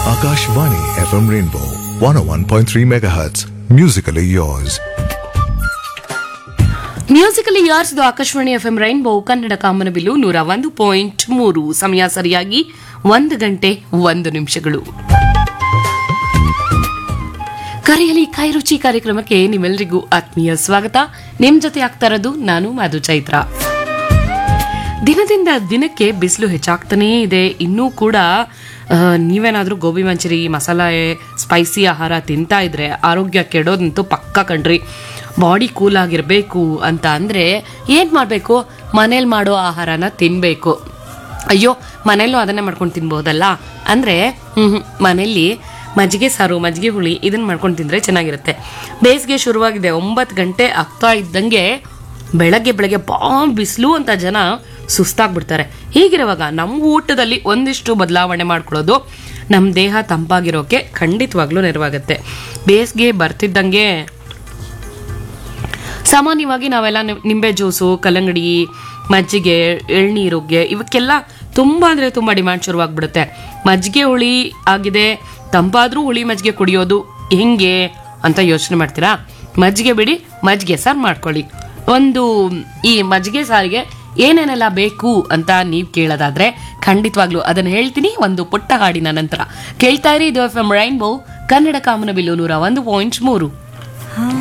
Akashvani FM Rainbow 101.3 MHz. Musically yours. Musically ಯಾರ್ಸ್ದು Akashvani F M rainbow Kannada ಕಾಮನಬಿಲ್ಲು ನೂರ ಒಂದು ಪಾಯಿಂಟ್ ಮೂರು ಸಮಯ ಸರಿಯಾಗಿ ಒಂದು ಗಂಟೆ ಒಂದು ನಿಮಿಷಗಳು ಕರೆಯಲಿ ಕೈರುಚಿ ಕಾರ್ಯಕ್ರಮಕ್ಕೆ ನಿಮ್ಮೆಲ್ಲರಿಗೂ ಆತ್ಮೀಯ ಸ್ವಾಗತ ನಿಮ್ ಜೊತೆ ಆಗ್ತಾ ಇರೋದು ನಾನು ಮಾಧು ಚೈತ್ರ ದಿನದಿಂದ ದಿನಕ್ಕೆ ಬಿಸಿಲು ಹೆಚ್ಚಾಗ್ತಾನೇ ಇದೆ ಇನ್ನೂ ಕೂಡ ಆ, ನೀವೇನಾದ್ರೂ ಗೋಬಿ ಮಂಚೂರಿ ಮಸಾಲೆ ಸ್ಪೈಸಿ ಆಹಾರ ತಿಂತಾ ಇದ್ರೆ ಆರೋಗ್ಯ ಕೆಡೋದಂತೂ ಪಕ್ಕ ಕಣ್ರಿ ಬಾಡಿ ಕೂಲ್ ಆಗಿರಬೇಕು ಅಂತ ಅಂದ್ರೆ ಏನ್ ಮಾಡಬೇಕು ಮನೇಲಿ ಮಾಡೋ ಆಹಾರನ ತಿನ್ಬೇಕು ಅಯ್ಯೋ ಮನೇಲೂ ಅದನ್ನೇ ಮಾಡ್ಕೊಂಡು ತಿನ್ಬೋದಲ್ಲ ಅಂದ್ರೆ ಹ್ಮ್ ಮನೇಲಿ ಮಜ್ಜಿಗೆ ಸಾರು ಮಜ್ಜಿಗೆ ಹುಳಿ ಇದನ್ನ ಮಾಡ್ಕೊಂಡು ತಿಂದ್ರೆ ಚೆನ್ನಾಗಿರುತ್ತೆ ಬೇಸಿಗೆ ಶುರುವಾಗಿದೆ ಒಂಬತ್ತು ಗಂಟೆ ಆಗ್ತಾ ಇದ್ದಂಗೆ ಬೆಳಗ್ಗೆ ಬೆಳಗ್ಗೆ ಬಾ ಬಿಸಿಲು ಅಂತ ಜನ ಸುಸ್ತಾಗ್ಬಿಡ್ತಾರೆ ಹೀಗಿರುವಾಗ ನಮ್ಮ ಊಟದಲ್ಲಿ ಒಂದಿಷ್ಟು ಬದಲಾವಣೆ ಮಾಡ್ಕೊಳ್ಳೋದು ನಮ್ಮ ದೇಹ ತಂಪಾಗಿರೋಕೆ ಖಂಡಿತವಾಗ್ಲೂ ನೆರವಾಗುತ್ತೆ ಬೇಸಿಗೆ ಬರ್ತಿದ್ದಂಗೆ ಸಾಮಾನ್ಯವಾಗಿ ನಾವೆಲ್ಲ ನಿಮ್- ನಿಂಬೆ ಜ್ಯೂಸು ಕಲ್ಲಂಗಡಿ ಮಜ್ಜಿಗೆ ಎಳ್ನೀರುಗೆ ಇವಕ್ಕೆಲ್ಲ ತುಂಬಾ ಅಂದ್ರೆ ತುಂಬಾ ಡಿಮ್ಯಾಂಡ್ ಶುರುವಾಗ್ಬಿಡುತ್ತೆ ಮಜ್ಜಿಗೆ ಹುಳಿ ಆಗಿದೆ ತಂಪಾದ್ರೂ ಹುಳಿ ಮಜ್ಜಿಗೆ ಕುಡಿಯೋದು ಹೆಂಗೆ ಅಂತ ಯೋಚನೆ ಮಾಡ್ತೀರಾ ಮಜ್ಜಿಗೆ ಬಿಡಿ ಮಜ್ಜಿಗೆ ಸಾರು ಮಾಡ್ಕೊಳ್ಳಿ ಒಂದು ಈ ಮಜ್ಜಿಗೆ ಸಾರಿಗೆ ಏನೇನೆಲ್ಲ ಬೇಕು ಅಂತ ನೀವು ಕೇಳೋದಾದ್ರೆ ಖಂಡಿತವಾಗ್ಲೂ ಅದನ್ನ ಹೇಳ್ತೀನಿ ಒಂದು ಪುಟ್ಟ ಹಾಡಿನ ನಂತರ ಕೇಳ್ತಾ ಇರಿ ಇದು ಎಫ್ ಎಂ ರೈನ್ಬೋ ಕನ್ನಡ ಕಾಮನಬಿಲ್ಲು ನೂರ ಒಂದು ಪಾಯಿಂಟ್ ಮೂರು